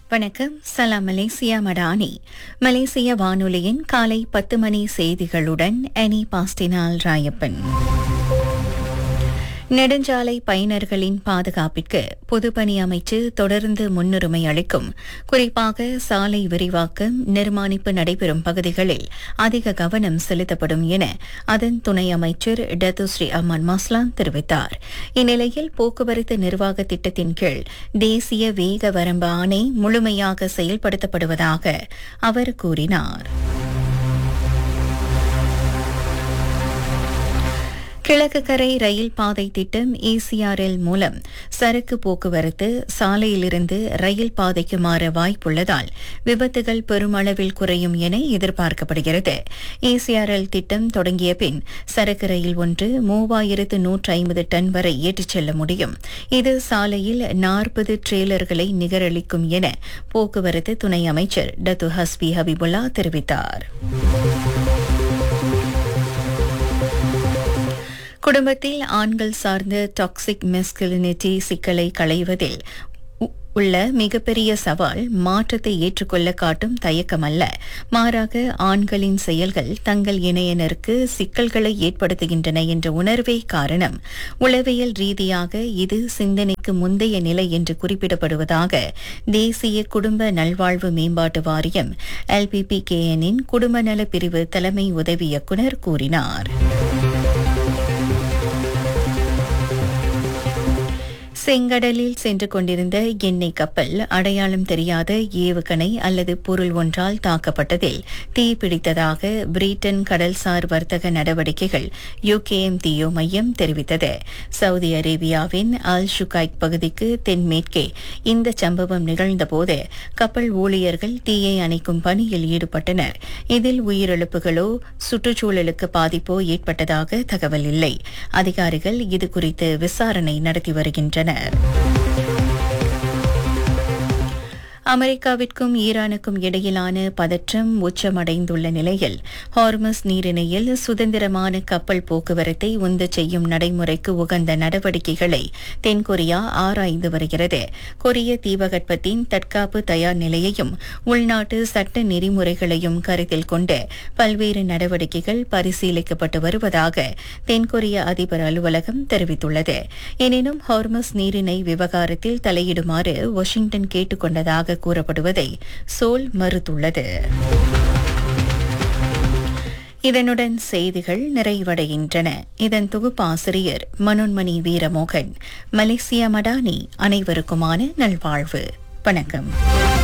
வணக்கம் சலாம் மலேசியா மடானி மலேசிய வானொலியின் காலை பத்து மணி செய்திகளுடன் அனி பாஸ்டினால் ராயப்பன் நெடுஞ்சாலை பயனர்களின் பாதுகாப்பிற்கு பொதுப்பணி அமைச்சு தொடர்ந்து முன்னுரிமை அளிக்கும் குறிப்பாக சாலை விரிவாக்கம் நிர்மாணிப்பு நடைபெறும் பகுதிகளில் அதிக கவனம் செலுத்தப்படும் என அதன் துணை அமைச்சர் டத்துஸ்ரீ அம்மான் மஸ்லான் தெரிவித்தார் இந்நிலையில் போக்குவரத்து நிர்வாக திட்டத்தின் கீழ் தேசிய வேக வரம்பு ஆணை முழுமையாக செயல்படுத்தப்படுவதாக அவர் கூறினார் கிழக்கு கரை ரயில் பாதை திட்டம் ஏசிஆர்எல் மூலம் சரக்கு போக்குவரத்து சாலையிலிருந்து ரயில் பாதைக்கு மாற வாய்ப்புள்ளதால் விபத்துகள் பெருமளவில் குறையும் என எதிர்பார்க்கப்படுகிறது ஏசிஆர்எல் திட்டம் தொடங்கிய பின் சரக்கு ரயில் ஒன்று மூவாயிரத்து நூற்று ஐம்பது டன் வரை ஏற்றிச் செல்ல முடியும் இது சாலையில் நாற்பது ட்ரெய்லர்களை நிகரளிக்கும் என போக்குவரத்து துணை அமைச்சர் டத்து ஹஸ்பி ஹபிபுல்லா தெரிவித்தார் குடும்பத்தில் ஆண்கள் சார்ந்த டாக்ஸிக் மெஸ்கிலினிட்டி சிக்கலை களைவதில் உ- உள்ள மிகப்பெரிய சவால் மாற்றத்தை ஏற்றுக்கொள்ள காட்டும் தயக்கமல்ல மாறாக ஆண்களின் செயல்கள் தங்கள் இணையனருக்கு சிக்கல்களை ஏற்படுத்துகின்றன என்ற உணர்வே காரணம் உளவியல் ரீதியாக இது சிந்தனைக்கு முந்தைய நிலை என்று குறிப்பிடப்படுவதாக தேசிய குடும்ப நல்வாழ்வு மேம்பாட்டு வாரியம் எல்பிபிகேஎனின் குடும்ப நல பிரிவு தலைமை உதவி இயக்குநர் கூறினார் செங்கடலில் சென்று கொண்டிருந்த எண்ணெய் கப்பல் அடையாளம் தெரியாத ஏவுகணை அல்லது பொருள் ஒன்றால் தாக்கப்பட்டதில் தீ பிடித்ததாக பிரிட்டன் கடல்சார் வர்த்தக நடவடிக்கைகள் யுகேஎம்டிஓ மையம் தெரிவித்தது சவுதி அரேபியாவின் அல் ஷுகைக் பகுதிக்கு தென்மேற்கே இந்த சம்பவம் நிகழ்ந்தபோது கப்பல் ஊழியர்கள் தீயை அணைக்கும் பணியில் ஈடுபட்டனர் இதில் உயிரிழப்புகளோ சுற்றுச்சூழலுக்கு பாதிப்போ ஏற்பட்டதாக தகவல் இல்லை அதிகாரிகள் இதுகுறித்து விசாரணை நடத்தி வருகின்றனர் அமெரிக்காவிற்கும் ஈரானுக்கும் இடையிலான பதற்றம் உச்சமடைந்துள்ள நிலையில் ஹார்மஸ் நீரிணையில் சுதந்திரமான கப்பல் போக்குவரத்தை உந்தச் செய்யும் நடைமுறைக்கு உகந்த நடவடிக்கைகளை தென்கொரியா ஆராய்ந்து வருகிறது கொரிய தீபகற்பத்தின் தற்காப்பு தயார் நிலையையும் உள்நாட்டு சட்ட நெறிமுறைகளையும் கருத்தில் கொண்டு பல்வேறு நடவடிக்கைகள் பரிசீலிக்கப்பட்டு வருவதாக தென்கொரிய அதிபர் அலுவலகம் தெரிவித்துள்ளது எனினும் ஹார்மஸ் நீரிணை விவகாரத்தில் தலையிடுமாறு வாஷிங்டன் கேட்டுக் கொண்டதாக கூறப்படுவதை சோல் மறுத்துள்ளது இதனுடன் செய்திகள் நிறைவடைகின்றன இதன் தொகுப்பாசிரியர் மனோன்மணி வீரமோகன் மலேசியா மடானி அனைவருக்குமான நல்வாழ்வு வணக்கம்